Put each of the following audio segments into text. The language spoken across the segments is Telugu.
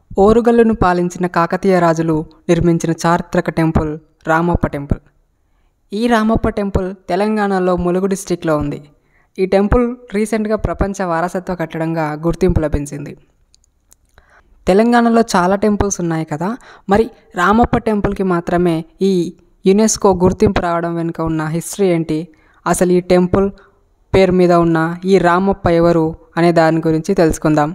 ఓరుగల్లును పాలించిన కాకతీయ రాజులు నిర్మించిన చారిత్రక టెంపుల్ రామప్ప టెంపుల్ ఈ రామప్ప టెంపుల్ తెలంగాణలో ములుగు డిస్టిక్లో ఉంది ఈ టెంపుల్ రీసెంట్గా ప్రపంచ వారసత్వ కట్టడంగా గుర్తింపు లభించింది తెలంగాణలో చాలా టెంపుల్స్ ఉన్నాయి కదా మరి రామప్ప టెంపుల్కి మాత్రమే ఈ యునెస్కో గుర్తింపు రావడం వెనుక ఉన్న హిస్టరీ ఏంటి అసలు ఈ టెంపుల్ పేరు మీద ఉన్న ఈ రామప్ప ఎవరు అనే దాని గురించి తెలుసుకుందాం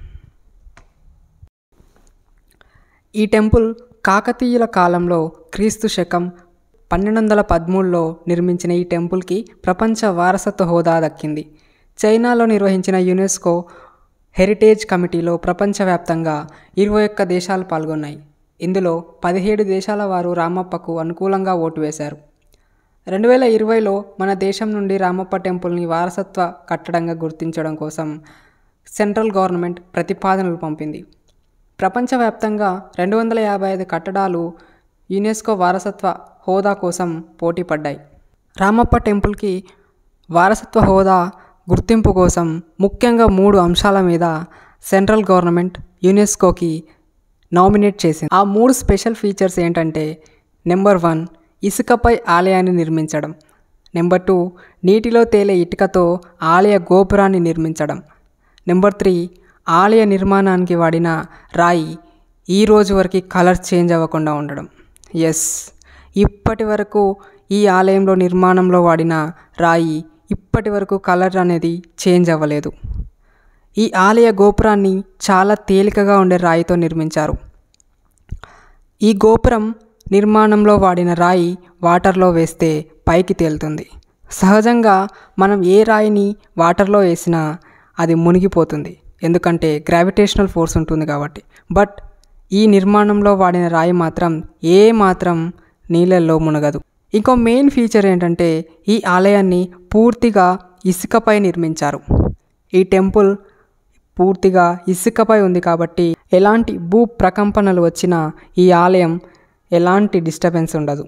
ఈ టెంపుల్ కాకతీయుల కాలంలో క్రీస్తు శకం పన్నెండు వందల పదమూడులో నిర్మించిన ఈ టెంపుల్కి ప్రపంచ వారసత్వ హోదా దక్కింది చైనాలో నిర్వహించిన యునెస్కో హెరిటేజ్ కమిటీలో ప్రపంచవ్యాప్తంగా ఇరవై ఒక్క దేశాలు పాల్గొన్నాయి ఇందులో పదిహేడు దేశాల వారు రామప్పకు అనుకూలంగా ఓటు వేశారు రెండు వేల ఇరవైలో మన దేశం నుండి రామప్ప టెంపుల్ని వారసత్వ కట్టడంగా గుర్తించడం కోసం సెంట్రల్ గవర్నమెంట్ ప్రతిపాదనలు పంపింది ప్రపంచవ్యాప్తంగా రెండు వందల యాభై ఐదు కట్టడాలు యునెస్కో వారసత్వ హోదా కోసం పోటీ పడ్డాయి రామప్ప టెంపుల్కి వారసత్వ హోదా గుర్తింపు కోసం ముఖ్యంగా మూడు అంశాల మీద సెంట్రల్ గవర్నమెంట్ యునెస్కోకి నామినేట్ చేసింది ఆ మూడు స్పెషల్ ఫీచర్స్ ఏంటంటే నెంబర్ వన్ ఇసుకపై ఆలయాన్ని నిర్మించడం నెంబర్ టూ నీటిలో తేలే ఇటుకతో ఆలయ గోపురాన్ని నిర్మించడం నెంబర్ త్రీ ఆలయ నిర్మాణానికి వాడిన రాయి ఈ రోజు వరకు కలర్ చేంజ్ అవ్వకుండా ఉండడం ఎస్ ఇప్పటి వరకు ఈ ఆలయంలో నిర్మాణంలో వాడిన రాయి ఇప్పటి వరకు కలర్ అనేది చేంజ్ అవ్వలేదు ఈ ఆలయ గోపురాన్ని చాలా తేలికగా ఉండే రాయితో నిర్మించారు ఈ గోపురం నిర్మాణంలో వాడిన రాయి వాటర్లో వేస్తే పైకి తేలుతుంది సహజంగా మనం ఏ రాయిని వాటర్లో వేసినా అది మునిగిపోతుంది ఎందుకంటే గ్రావిటేషనల్ ఫోర్స్ ఉంటుంది కాబట్టి బట్ ఈ నిర్మాణంలో వాడిన రాయి మాత్రం ఏ మాత్రం నీళ్ళల్లో మునగదు ఇంకో మెయిన్ ఫీచర్ ఏంటంటే ఈ ఆలయాన్ని పూర్తిగా ఇసుకపై నిర్మించారు ఈ టెంపుల్ పూర్తిగా ఇసుకపై ఉంది కాబట్టి ఎలాంటి భూ ప్రకంపనలు వచ్చినా ఈ ఆలయం ఎలాంటి డిస్టర్బెన్స్ ఉండదు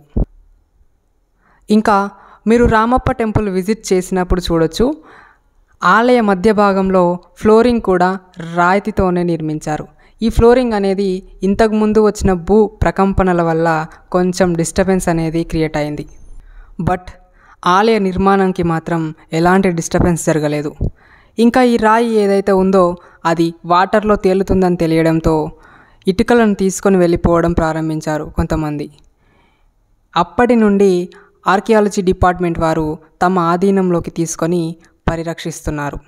ఇంకా మీరు రామప్ప టెంపుల్ విజిట్ చేసినప్పుడు చూడొచ్చు ఆలయ మధ్య భాగంలో ఫ్లోరింగ్ కూడా రాయితీతోనే నిర్మించారు ఈ ఫ్లోరింగ్ అనేది ఇంతకుముందు వచ్చిన భూ ప్రకంపనల వల్ల కొంచెం డిస్టర్బెన్స్ అనేది క్రియేట్ అయింది బట్ ఆలయ నిర్మాణంకి మాత్రం ఎలాంటి డిస్టర్బెన్స్ జరగలేదు ఇంకా ఈ రాయి ఏదైతే ఉందో అది వాటర్లో తేలుతుందని తెలియడంతో ఇటుకలను తీసుకొని వెళ్ళిపోవడం ప్రారంభించారు కొంతమంది అప్పటి నుండి ఆర్కియాలజీ డిపార్ట్మెంట్ వారు తమ ఆధీనంలోకి తీసుకొని పరిరక్షిస్తున్నారు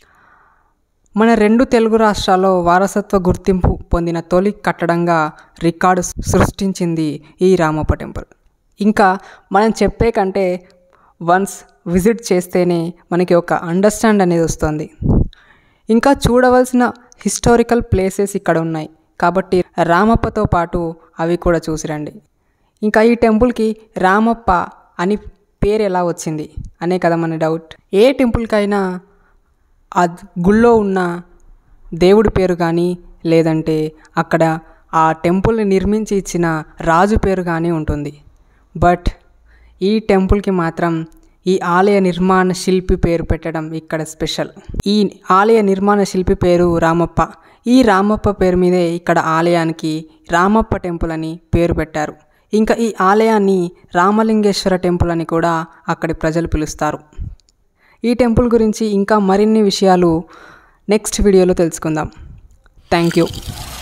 మన రెండు తెలుగు రాష్ట్రాల్లో వారసత్వ గుర్తింపు పొందిన తొలి కట్టడంగా రికార్డు సృష్టించింది ఈ రామప్ప టెంపుల్ ఇంకా మనం చెప్పే కంటే వన్స్ విజిట్ చేస్తేనే మనకి ఒక అండర్స్టాండ్ అనేది వస్తుంది ఇంకా చూడవలసిన హిస్టారికల్ ప్లేసెస్ ఇక్కడ ఉన్నాయి కాబట్టి రామప్పతో పాటు అవి కూడా చూసిరండి ఇంకా ఈ టెంపుల్కి రామప్ప అని పేరు ఎలా వచ్చింది అనే కదా మన డౌట్ ఏ టెంపుల్కైనా ఆ గుళ్ళో ఉన్న దేవుడి పేరు కానీ లేదంటే అక్కడ ఆ టెంపుల్ని నిర్మించి ఇచ్చిన రాజు పేరు కానీ ఉంటుంది బట్ ఈ టెంపుల్కి మాత్రం ఈ ఆలయ నిర్మాణ శిల్పి పేరు పెట్టడం ఇక్కడ స్పెషల్ ఈ ఆలయ నిర్మాణ శిల్పి పేరు రామప్ప ఈ రామప్ప పేరు మీదే ఇక్కడ ఆలయానికి రామప్ప టెంపుల్ అని పేరు పెట్టారు ఇంకా ఈ ఆలయాన్ని రామలింగేశ్వర టెంపుల్ అని కూడా అక్కడి ప్రజలు పిలుస్తారు ఈ టెంపుల్ గురించి ఇంకా మరిన్ని విషయాలు నెక్స్ట్ వీడియోలో తెలుసుకుందాం థ్యాంక్ యూ